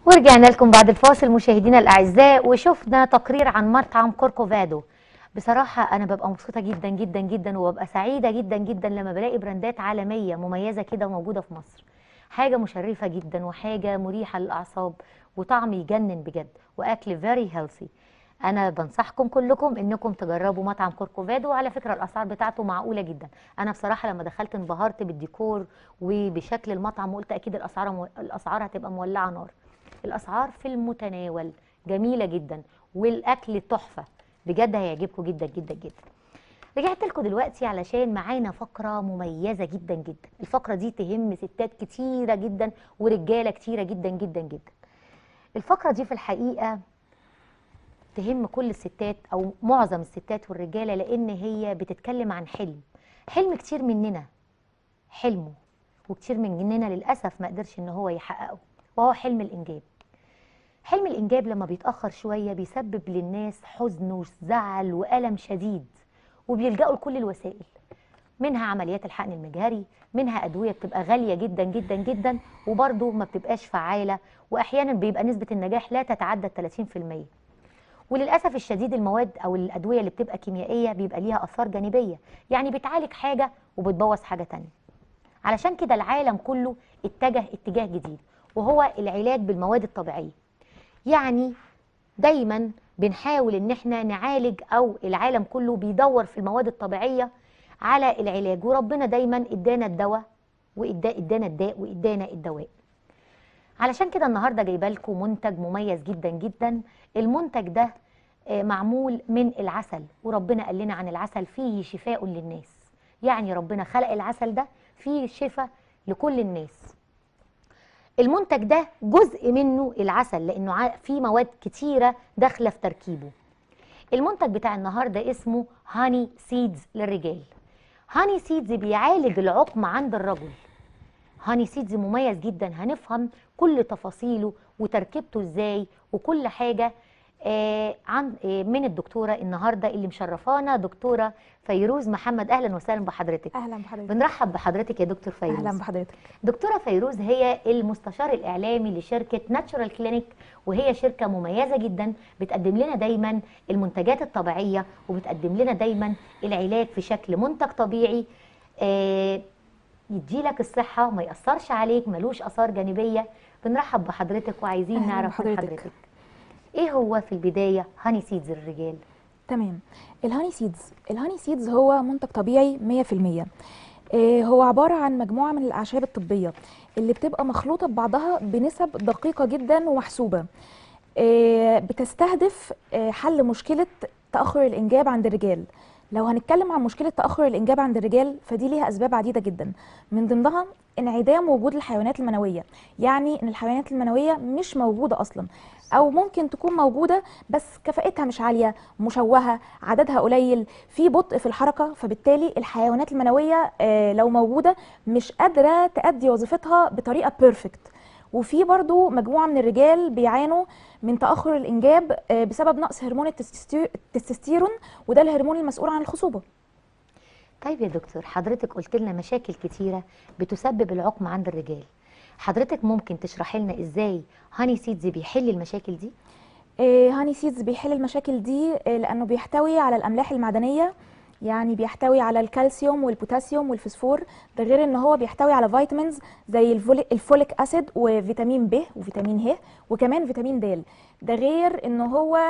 ورجعنا لكم بعد الفاصل مشاهدينا الاعزاء وشفنا تقرير عن مطعم كوركوفادو بصراحة أنا ببقى مبسوطة جدا جدا جدا وببقى سعيدة جدا جدا لما بلاقي براندات عالمية مميزة كده موجودة في مصر حاجة مشرفة جدا وحاجة مريحة للأعصاب وطعم يجنن بجد وأكل فيري هيلثي أنا بنصحكم كلكم إنكم تجربوا مطعم كوركوفادو وعلى فكرة الأسعار بتاعته معقولة جدا أنا بصراحة لما دخلت انبهرت بالديكور وبشكل المطعم وقلت أكيد الأسعار مو... الأسعار هتبقى مولعة نار الأسعار في المتناول جميلة جدا والأكل تحفة بجد هيعجبكم جدا جدا جدا رجعت لكم دلوقتي علشان معانا فقرة مميزة جدا جدا الفقرة دي تهم ستات كتيرة جدا ورجالة كتيرة جدا جدا جدا الفقرة دي في الحقيقة تهم كل الستات أو معظم الستات والرجالة لأن هي بتتكلم عن حلم حلم كتير مننا حلمه وكتير مننا للأسف ما قدرش إن هو يحققه وهو حلم الإنجاب حلم الإنجاب لما بيتأخر شوية بيسبب للناس حزن وزعل وألم شديد وبيلجأوا لكل الوسائل منها عمليات الحقن المجهري منها أدوية بتبقى غالية جدا جدا جدا وبرضه ما بتبقاش فعالة وأحيانا بيبقى نسبة النجاح لا تتعدى 30% وللأسف الشديد المواد أو الأدوية اللي بتبقى كيميائية بيبقى ليها آثار جانبية يعني بتعالج حاجة وبتبوظ حاجة تانية علشان كده العالم كله اتجه اتجاه جديد وهو العلاج بالمواد الطبيعية يعني دايما بنحاول ان احنا نعالج او العالم كله بيدور في المواد الطبيعيه على العلاج وربنا دايما ادانا الدواء وادانا الداء وادانا الدواء علشان كده النهارده جايبه لكم منتج مميز جدا جدا المنتج ده معمول من العسل وربنا قال لنا عن العسل فيه شفاء للناس يعني ربنا خلق العسل ده فيه شفاء لكل الناس المنتج ده جزء منه العسل لانه فيه مواد كتيره داخله في تركيبه المنتج بتاع النهارده اسمه هاني سيدز للرجال هاني سيدز بيعالج العقم عند الرجل هاني سيدز مميز جدا هنفهم كل تفاصيله وتركيبته ازاي وكل حاجه آه عن آه من الدكتوره النهارده اللي مشرفانا دكتوره فيروز محمد اهلا وسهلا بحضرتك اهلا بحضرتك بنرحب بحضرتك يا دكتور فيروز اهلا بحضرتك دكتوره فيروز هي المستشار الاعلامي لشركه ناتشورال كلينيك وهي شركه مميزه جدا بتقدم لنا دايما المنتجات الطبيعيه وبتقدم لنا دايما العلاج في شكل منتج طبيعي آه يديلك الصحه ما ياثرش عليك ملوش اثار جانبيه بنرحب بحضرتك وعايزين نعرف من حضرتك ايه هو في البدايه هاني سيدز الرجال تمام الهاني سيدز الهاني سيدز هو منتج طبيعي 100% إيه هو عبارة عن مجموعة من الأعشاب الطبية اللي بتبقى مخلوطة ببعضها بنسب دقيقة جدا ومحسوبة إيه بتستهدف إيه حل مشكلة تأخر الإنجاب عند الرجال لو هنتكلم عن مشكلة تأخر الإنجاب عند الرجال فدي ليها أسباب عديدة جدا من ضمنها انعدام وجود الحيوانات المنوية يعني إن الحيوانات المنوية مش موجودة أصلا أو ممكن تكون موجودة بس كفاءتها مش عالية مشوهة عددها قليل في بطء في الحركة فبالتالي الحيوانات المنوية آه لو موجودة مش قادرة تأدي وظيفتها بطريقة بيرفكت وفي برضو مجموعة من الرجال بيعانوا من تأخر الإنجاب بسبب نقص هرمون التستوستيرون وده الهرمون المسؤول عن الخصوبة طيب يا دكتور حضرتك قلت لنا مشاكل كتيرة بتسبب العقم عند الرجال حضرتك ممكن تشرحي لنا ازاي هاني سيدز بيحل المشاكل دي هاني سيدز بيحل المشاكل دي لأنه بيحتوي على الأملاح المعدنية يعني بيحتوي على الكالسيوم والبوتاسيوم والفسفور ده غير ان هو بيحتوي على فيتامينز زي الفوليك اسيد وفيتامين ب وفيتامين ه وكمان فيتامين د ده غير ان هو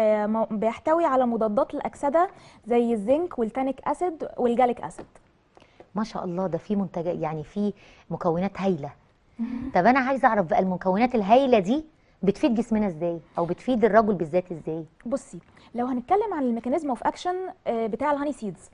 بيحتوي على مضادات الاكسده زي الزنك والتانيك اسيد والجاليك اسيد ما شاء الله ده في منتج يعني في مكونات هايله طب انا عايزه اعرف بقى المكونات الهايله دي بتفيد جسمنا ازاي او بتفيد الرجل بالذات ازاي بصي لو هنتكلم عن الميكانيزم اوف اكشن بتاع الهاني سيدز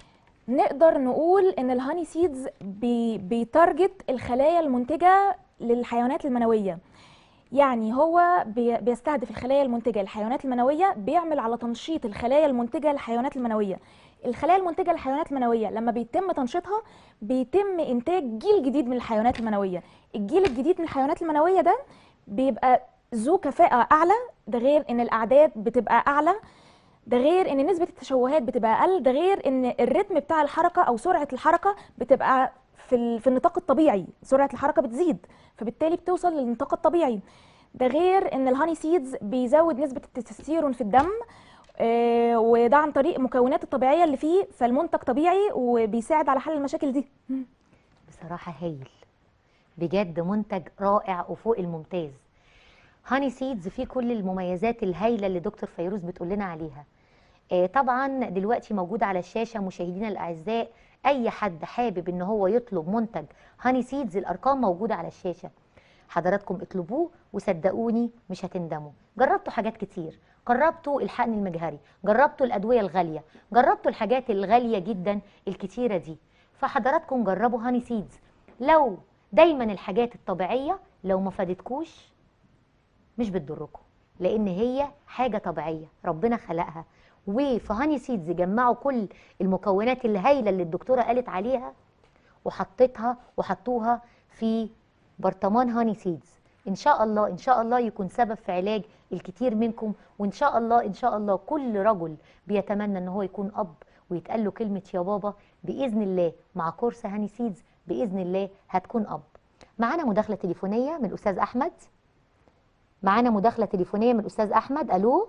نقدر نقول ان الهاني سيدز بي بيتارجت الخلايا المنتجه للحيوانات المنويه يعني هو بي بيستهدف الخلايا المنتجه للحيوانات المنويه بيعمل على تنشيط الخلايا المنتجه للحيوانات المنويه الخلايا المنتجه للحيوانات المنويه لما بيتم تنشيطها بيتم انتاج جيل جديد من الحيوانات المنويه الجيل الجديد من الحيوانات المنويه ده بيبقى ذو كفاءة أعلى ده غير إن الأعداد بتبقى أعلى ده غير إن نسبة التشوهات بتبقى أقل ده غير إن الريتم بتاع الحركة أو سرعة الحركة بتبقى في في النطاق الطبيعي سرعة الحركة بتزيد فبالتالي بتوصل للنطاق الطبيعي ده غير ان الهاني سيدز بيزود نسبه التستوستيرون في الدم آه، وده عن طريق المكونات الطبيعيه اللي فيه فالمنتج طبيعي وبيساعد على حل المشاكل دي بصراحة هايل بجد منتج رائع وفوق الممتاز هاني سيدز فيه كل المميزات الهايلة اللي دكتور فيروز بتقول لنا عليها آه طبعا دلوقتي موجود على الشاشة مشاهدينا الأعزاء أي حد حابب إن هو يطلب منتج هاني سيدز الأرقام موجودة على الشاشة حضراتكم اطلبوه وصدقوني مش هتندموا جربتوا حاجات كتير جربتوا الحقن المجهري جربتوا الأدوية الغالية جربتوا الحاجات الغالية جدا الكتيرة دي فحضراتكم جربوا هاني سيدز لو دايما الحاجات الطبيعية لو ما فادتكوش مش بتضركم لان هي حاجه طبيعيه ربنا خلقها وفي هاني سيدز جمعوا كل المكونات الهايله اللي الدكتوره قالت عليها وحطيتها وحطوها في برطمان هاني سيدز ان شاء الله ان شاء الله يكون سبب في علاج الكثير منكم وان شاء الله ان شاء الله كل رجل بيتمنى ان هو يكون اب ويتقال له كلمه يا بابا باذن الله مع كورس هاني سيدز باذن الله هتكون اب معانا مداخله تليفونيه من الاستاذ احمد معانا مداخلة تليفونية من الأستاذ أحمد ألو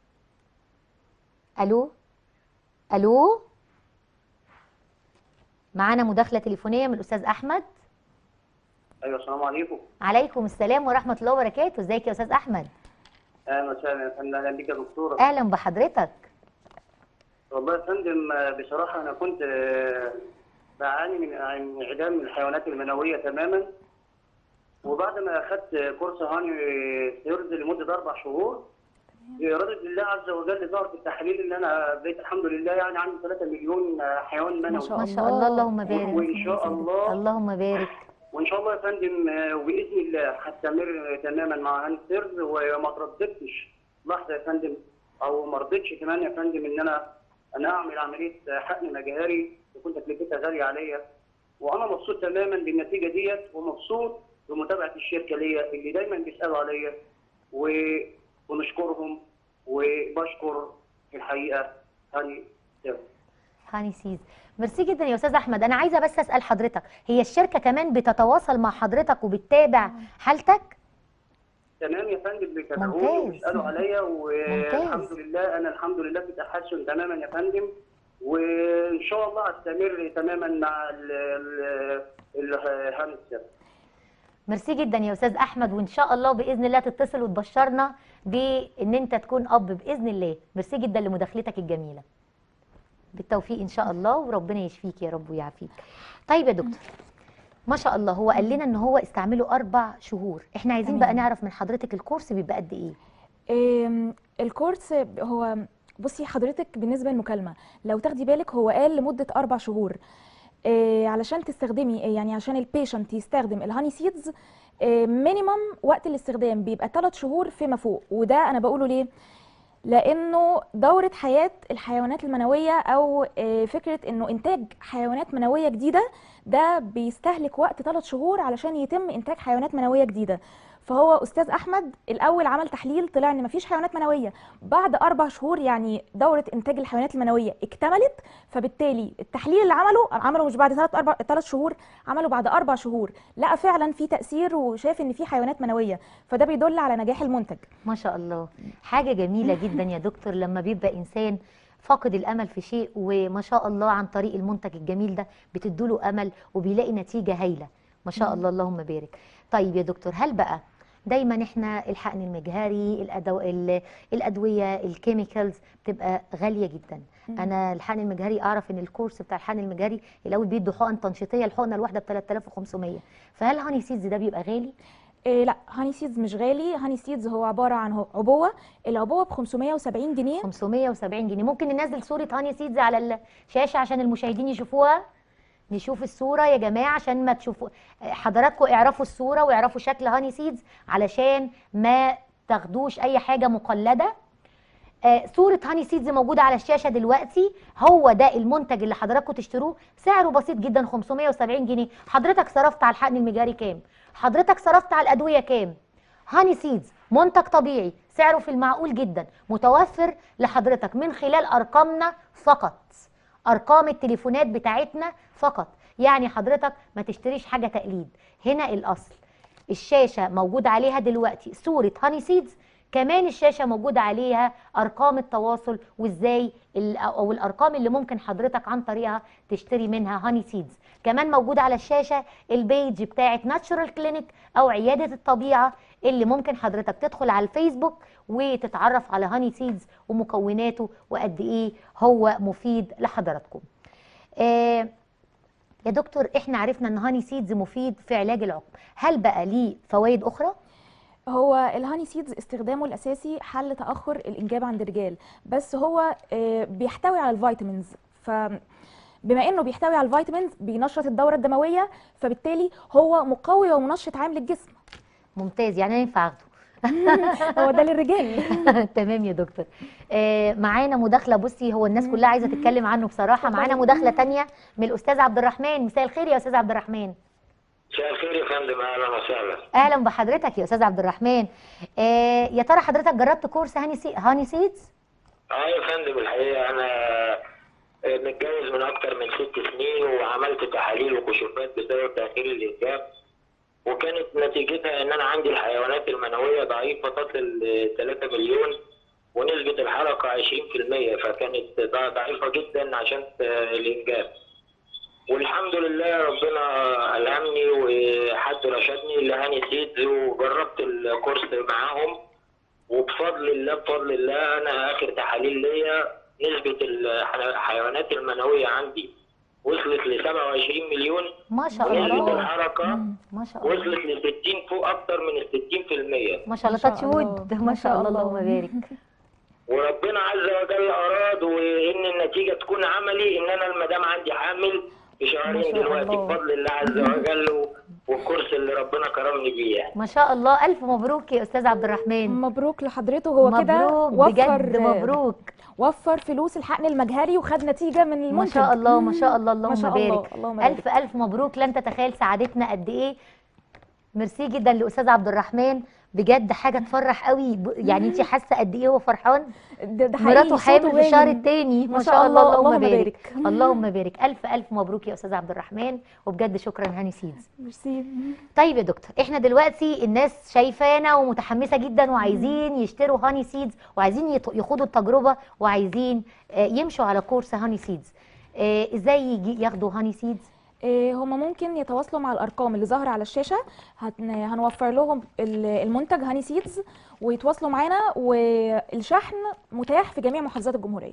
ألو ألو معانا مداخلة تليفونية من الأستاذ أحمد ايوه السلام عليكم عليكم السلام ورحمة الله وبركاته ازيك يا أستاذ أحمد اهلا وسهلا يا فندم اهلا بك يا دكتوره أهلا بحضرتك والله يا فندم آه، بصراحه انا كنت آه، بعاني من من انعدام الحيوانات المنويه تماما وبعد ما اخذت كورس هاني سيرز لمده اربع شهور بإرادة الله عز وجل ظهرت التحاليل اللي أنا بقيت الحمد لله يعني عندي 3 مليون آه، حيوان منوي شاء ما شاء الله اللهم بارك وإن شاء الله اللهم بارك وان شاء الله يا فندم آه، وباذن الله هستمر تماما مع هاني سيرز وما ترددتش لحظه يا فندم او ما رضيتش كمان يا فندم ان انا انا اعمل عمليه آه، حقن مجهري وكنت تكلفتها غاليه عليا وانا مبسوط تماما بالنتيجه ديت ومبسوط بمتابعه الشركه ليا اللي دايما بيسالوا عليا و- ونشكرهم وبشكر في الحقيقه هاني سيرز هاني سيز ميرسي جدا يا استاذ احمد انا عايزه بس اسال حضرتك هي الشركه كمان بتتواصل مع حضرتك وبتتابع حالتك تمام يا فندم بيتابعوني ممتاز. وبيسالوا عليا والحمد لله انا الحمد لله في تحسن تماما يا فندم وان شاء الله هستمر تماما مع ال ال ال- هاني السبت ميرسي جدا يا استاذ احمد وان شاء الله باذن الله تتصل وتبشرنا بان انت تكون اب باذن الله ميرسي جدا لمداخلتك الجميله بالتوفيق ان شاء الله وربنا يشفيك يا رب ويعافيك طيب يا دكتور ما شاء الله هو قال لنا ان هو استعمله اربع شهور احنا عايزين بقى تمام. نعرف من حضرتك الكورس بيبقى قد ايه آم، الكورس هو بصي حضرتك بالنسبه للمكالمه لو تاخدي بالك هو قال لمده اربع شهور آه، علشان تستخدمي يعني عشان البيشنت يستخدم الهاني سيدز مينيمم وقت الاستخدام بيبقى 3 شهور فيما فوق وده انا بقوله ليه لانه دوره حياه الحيوانات المنويه او آه، فكره انه انتاج حيوانات منويه جديده ده بيستهلك وقت 3 شهور علشان يتم انتاج حيوانات منويه جديده فهو استاذ احمد الاول عمل تحليل طلع ان مفيش حيوانات منويه بعد اربع شهور يعني دوره انتاج الحيوانات المنويه اكتملت فبالتالي التحليل اللي عمله عمله مش بعد ثلاث اربع ثلاث شهور عمله بعد اربع شهور لقى فعلا في تاثير وشاف ان في حيوانات منويه فده بيدل على نجاح المنتج ما شاء الله حاجة جميلة جدا يا دكتور لما بيبقى إنسان فاقد الأمل في شيء وما شاء الله عن طريق المنتج الجميل ده بتدوله أمل وبيلاقي نتيجة هايلة ما شاء الله اللهم بارك طيب يا دكتور هل بقى دايما احنا الحقن المجهري الأدو... ال- الادويه الكيميكالز بتبقى غاليه جدا انا الحقن المجهري اعرف ان الكورس بتاع الحقن المجهري الاول بيدوا حقن تنشيطيه الحقنه الواحده ب 3500 فهل هاني سيدز ده بيبقى غالي إيه لا هاني سيدز مش غالي هاني سيدز هو عباره عن هو- عبوه العبوه ب 570 جنيه 570 جنيه ممكن ننزل صورة هاني سيدز على الشاشة عشان المشاهدين يشوفوها نشوف الصورة يا جماعة عشان ما تشوفوا حضراتكم اعرفوا الصورة واعرفوا شكل هاني سيدز علشان ما تاخدوش أي حاجة مقلدة آه، صورة هاني سيدز موجودة على الشاشة دلوقتي هو ده المنتج اللي حضراتكم تشتروه سعره بسيط جدا 570 جنيه حضرتك صرفت على الحقن المجاري كام حضرتك صرفت على الأدوية كام هاني سيدز منتج طبيعي سعره في المعقول جدا متوفر لحضرتك من خلال أرقامنا فقط أرقام التليفونات بتاعتنا فقط يعني حضرتك ما تشتريش حاجة تقليد هنا الأصل الشاشه موجود عليها دلوقتي صوره هاني سيدز كمان الشاشه موجود عليها ارقام التواصل وازاي ال- او الارقام اللي ممكن حضرتك عن طريقها تشتري منها هاني سيدز كمان موجود على الشاشه البيج بتاعه ناتشورال كلينيك او عياده الطبيعه اللي ممكن حضرتك تدخل على الفيسبوك وتتعرف على هاني سيدز ومكوناته وقد ايه هو مفيد لحضراتكم آه يا دكتور احنا عرفنا ان هاني سيدز مفيد في علاج العقم هل بقى ليه فوائد اخرى هو الهاني سيدز استخدامه الاساسي حل تاخر الانجاب عند الرجال بس هو آه، بيحتوي على الفيتامينز ف بما انه بيحتوي على الفيتامينز بينشط الدوره الدمويه فبالتالي هو مقوي ومنشط عام للجسم ممتاز يعني ينفع اخده هو ده للرجال تمام يا دكتور آه معانا مداخله بصي هو الناس كلها عايزه تتكلم عنه بصراحه معانا اتفضلي. مداخله تانية من الاستاذ عبد الرحمن مساء الخير يا استاذ عبد الرحمن مساء الخير يا فندم اهلا وسهلا اهلا بحضرتك يا استاذ عبد الرحمن آه يا ترى حضرتك جربت كورس هاني سي... هاني سيدز اه يا فندم الحقيقه انا آه، متجوز من اكتر من ست سنين وعملت تحاليل وكشوفات بسبب تاخير الانجاب وكانت نتيجتها ان انا عندي الحيوانات المنويه ضعيفه تصل ل 3 مليون ونسبه الحركه 20% فكانت ضع- ضعيفه جدا عشان آه، الانجاب والحمد لله ربنا ألهمني وحد رشدني لهاني سيدز وجربت الكورس معاهم وبفضل الله بفضل الله انا اخر تحاليل ليا نسبه الحيوانات المنويه عندي وصلت ل 27 مليون ما شاء ونسبه الله الحركه ما شاء الله وصلت ل 60 فوق اكتر من ال 60% ما شاء الله ما شاء تاتش الله. وود ما ما شاء شاء الله الله. اللهم بارك وربنا عز وجل اراد وان النتيجه تكون عملي ان انا المدام عندي حامل في ما شهرين شاء دلوقتي الله. بفضل الله عز وجل و- والكورس اللي ربنا كرمني بيه يعني ما شاء الله الف مبروك يا استاذ عبد الرحمن مبروك لحضرته هو كده مبروك بجد وفر مبروك وفر فلوس الحقن المجهري وخد نتيجه من المنتج ما شاء الله ما شاء الله ما اللهم شاء الله، بارك اللهم الف الف مبروك لن تتخيل سعادتنا قد ايه ميرسي جدا لاستاذ عبد الرحمن بجد حاجه تفرح قوي ب- يعني انت حاسه قد ايه هو فرحان ده, ده حقيقي مراته صوته حامل في الشهر باين. الثاني ما ما شاء شاء الله الله، اللهم اللهم بارك بارك. اللهم بارك الف الف مبروك يا استاذ عبد الرحمن وبجد شكرا هاني سيدز ميرسي طيب يا دكتور احنا دلوقتي الناس شايفانا ومتحمسه جدا وعايزين يشتروا هاني سيدز وعايزين يط- يخوضوا التجربه وعايزين آه، يمشوا على كورس هاني سيدز آه، ازاي يجي ياخدوا هاني سيدز إيه، هما ممكن يتواصلوا مع الارقام اللي ظاهره على الشاشه هن- هنوفر لهم ال- المنتج هاني سيدز ويتواصلوا معانا والشحن متاح في جميع محافظات الجمهوريه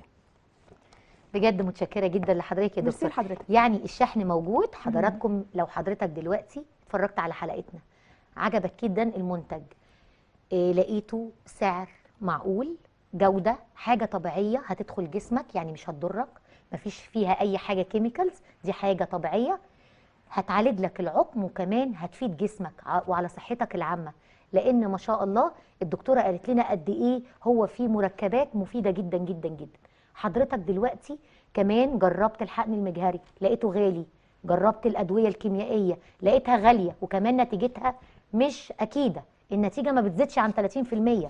بجد متشكره جدا لحضرتك يا ميرسي دكتور لحضرتك يعني الشحن موجود حضراتكم لو حضرتك دلوقتي اتفرجت على حلقتنا عجبك جدا المنتج إيه لقيته سعر معقول جودة حاجة طبيعية هتدخل جسمك يعني مش هتضرك مفيش فيها أي حاجة كيميكالز دي حاجة طبيعية هتعالج لك العقم وكمان هتفيد جسمك ع- وعلى صحتك العامة لأن ما شاء الله الدكتورة قالت لنا قد إيه هو فيه مركبات مفيدة جدا جدا جدا حضرتك دلوقتي كمان جربت الحقن المجهري لقيته غالي جربت الأدوية الكيميائية لقيتها غالية وكمان نتيجتها مش أكيدة النتيجة ما بتزيدش عن 30%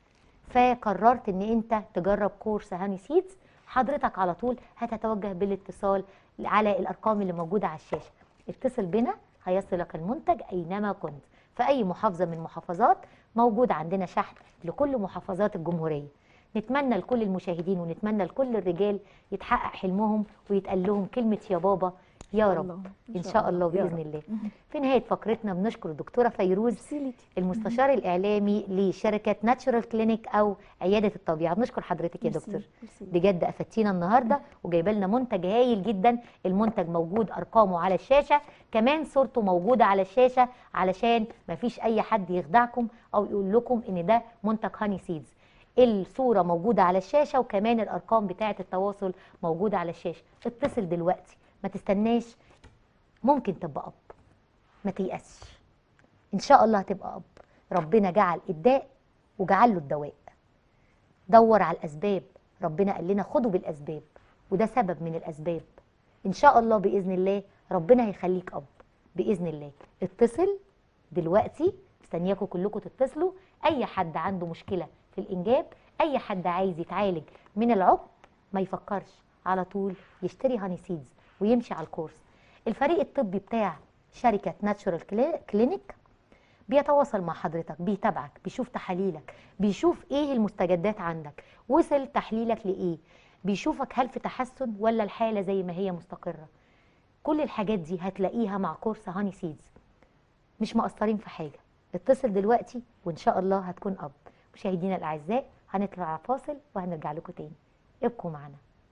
فقررت ان انت تجرب كورس هاني سيدز حضرتك على طول هتتوجه بالاتصال على الارقام اللي موجوده على الشاشه اتصل بنا هيصلك المنتج اينما كنت في اي محافظه من المحافظات موجود عندنا شحن لكل محافظات الجمهوريه نتمنى لكل المشاهدين ونتمنى لكل الرجال يتحقق حلمهم ويتقال لهم كلمه يا بابا يا رب الله. ان شاء الله يا باذن رب. الله في نهايه فقرتنا بنشكر الدكتوره فيروز ميرسي ليكي المستشار الاعلامي لشركه ناتشورال كلينيك او عياده الطبيعه بنشكر حضرتك يا ميرسي، دكتور ميرسي. بجد افدتينا النهارده وجايبه لنا منتج هايل جدا المنتج موجود ارقامه على الشاشه كمان صورته موجوده على الشاشه علشان ما فيش اي حد يخدعكم او يقول لكم ان ده منتج هاني سيدز الصوره موجوده على الشاشه وكمان الارقام بتاعه التواصل موجوده على الشاشه اتصل دلوقتي ما تستناش ممكن تبقى اب ما تيأسش ان شاء الله هتبقى اب ربنا جعل الداء وجعل له الدواء دور على الاسباب ربنا قال لنا خدوا بالاسباب وده سبب من الاسباب ان شاء الله باذن الله ربنا هيخليك اب باذن الله اتصل دلوقتي مستنياكم كلكم تتصلوا اي حد عنده مشكله في الانجاب اي حد عايز يتعالج من العقم ما يفكرش على طول يشتري هاني سيدز ويمشي على الكورس الفريق الطبي بتاع شركه ناتشورال كلينيك بيتواصل مع حضرتك بيتابعك بيشوف تحاليلك بيشوف ايه المستجدات عندك وصل تحليلك لايه بيشوفك هل في تحسن ولا الحاله زي ما هي مستقره كل الحاجات دي هتلاقيها مع كورس هاني سيدز مش مقصرين في حاجه اتصل دلوقتي وان شاء الله هتكون اب مشاهدينا الاعزاء هنطلع فاصل وهنرجع لكم تاني ابقوا معنا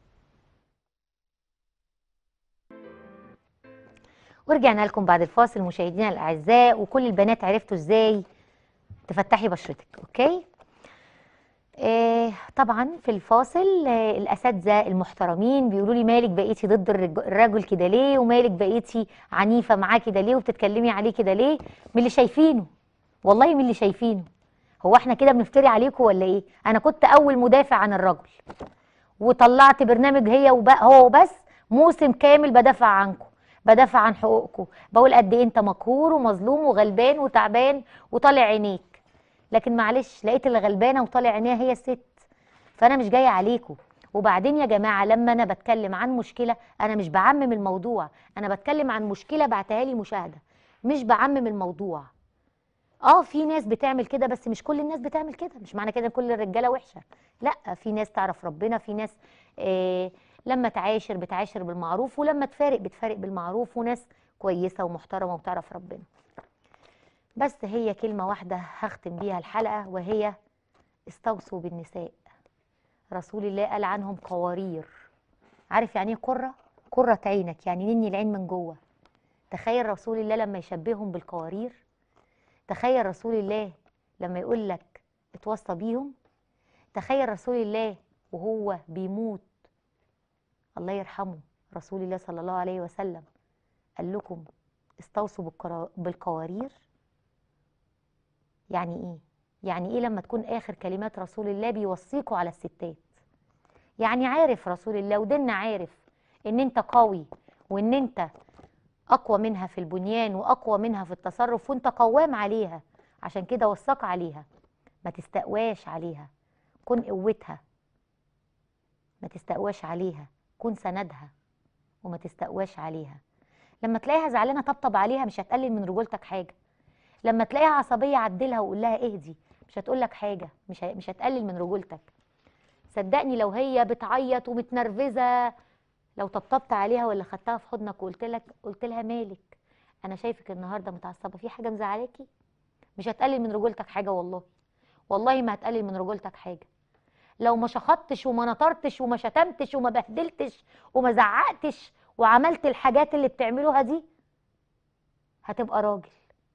ورجعنا لكم بعد الفاصل مشاهدينا الاعزاء وكل البنات عرفتوا ازاي تفتحي بشرتك اوكي آه طبعا في الفاصل آه الاساتذه المحترمين بيقولوا لي مالك بقيتي ضد الرج- الرجل كده ليه ومالك بقيتي عنيفه معاه كده ليه وبتتكلمي عليه كده ليه من اللي شايفينه والله من اللي شايفينه هو احنا كده بنفتري عليكم ولا ايه انا كنت اول مدافع عن الرجل وطلعت برنامج هي وبقى هو وبس موسم كامل بدافع عنكم بدافع عن حقوقكم بقول قد ايه انت مقهور ومظلوم وغلبان وتعبان وطالع عينيك لكن معلش لقيت اللي غلبانه وطالع عينيها هي الست فانا مش جايه عليكم وبعدين يا جماعه لما انا بتكلم عن مشكله انا مش بعمم الموضوع انا بتكلم عن مشكله بعتها لي مشاهده مش بعمم الموضوع اه في ناس بتعمل كده بس مش كل الناس بتعمل كده مش معنى كده كل الرجاله وحشه لا في ناس تعرف ربنا في ناس آه لما تعاشر بتعاشر بالمعروف ولما تفارق بتفارق بالمعروف وناس كويسه ومحترمه وبتعرف ربنا بس هي كلمه واحده هختم بيها الحلقه وهي استوصوا بالنساء رسول الله قال عنهم قوارير عارف يعني ايه قره قره عينك يعني نني العين من جوه تخيل رسول الله لما يشبههم بالقوارير تخيل رسول الله لما يقول لك اتوصى بيهم تخيل رسول الله وهو بيموت الله يرحمه رسول الله صلى الله عليه وسلم قال لكم استوصوا بالقرا- بالقوارير يعني ايه يعني ايه لما تكون اخر كلمات رسول الله بيوصيكوا على الستات يعني عارف رسول الله وديننا عارف ان انت قوي وان انت اقوى منها في البنيان واقوى منها في التصرف وانت قوام عليها عشان كده وصاك عليها ما تستقواش عليها كن قوتها ما تستقواش عليها كن سندها وما تستقواش عليها لما تلاقيها زعلانه طبطب عليها مش هتقلل من رجولتك حاجه لما تلاقيها عصبيه عدلها وقول لها اهدي مش هتقول لك حاجه مش ه- مش هتقلل من رجولتك صدقني لو هي بتعيط ومتنرفزه لو طبطبت عليها ولا خدتها في حضنك وقلت لك قلت لها مالك انا شايفك النهارده متعصبه في حاجه مزعلاكي مش هتقلل من رجولتك حاجه والله والله ما هتقلل من رجولتك حاجه لو ما شخطتش وما نطرتش وما شتمتش وما بهدلتش وما زعقتش وعملت الحاجات اللي بتعملوها دي هتبقى راجل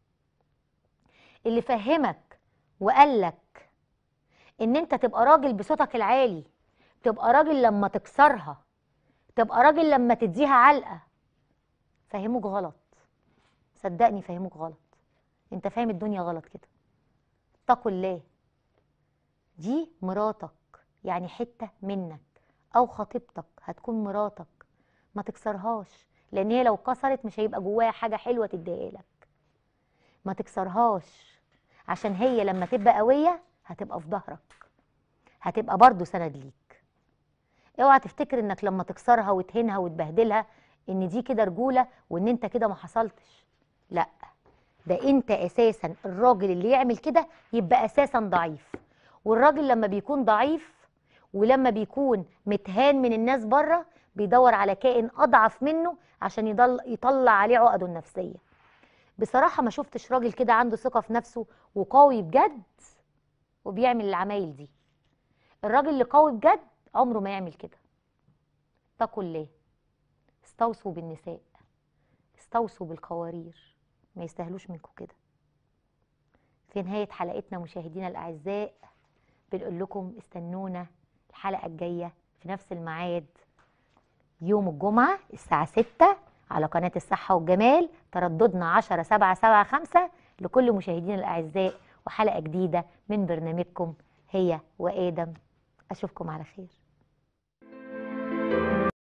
اللي فهمك وقالك ان انت تبقى راجل بصوتك العالي تبقى راجل لما تكسرها تبقى راجل لما تديها علقه فهموك غلط صدقني فهموك غلط انت فاهم الدنيا غلط كده اتقوا الله دي مراتك يعني حته منك او خطيبتك هتكون مراتك ما تكسرهاش لان هي لو كسرت مش هيبقى جواها حاجه حلوه تديها لك ما تكسرهاش عشان هي لما تبقى قويه هتبقى في ظهرك هتبقى برضو سند ليك اوعى تفتكر انك لما تكسرها وتهينها وتبهدلها ان دي كده رجوله وان انت كده ما حصلتش لا ده انت اساسا الراجل اللي يعمل كده يبقى اساسا ضعيف والراجل لما بيكون ضعيف ولما بيكون متهان من الناس بره بيدور على كائن اضعف منه عشان يضل يطلع عليه عقده النفسيه بصراحه ما شفتش راجل كده عنده ثقه في نفسه وقوي بجد وبيعمل العمايل دي الراجل اللي قوي بجد عمره ما يعمل كده اتقوا الله استوصوا بالنساء استوصوا بالقوارير ما يستاهلوش منكم كده في نهاية حلقتنا مشاهدينا الأعزاء بنقول لكم استنونا الحلقة الجاية في نفس الميعاد يوم الجمعة الساعة 6 على قناة الصحة والجمال ترددنا 10 7 7 5 لكل مشاهدينا الأعزاء وحلقة جديدة من برنامجكم هي وآدم أشوفكم على خير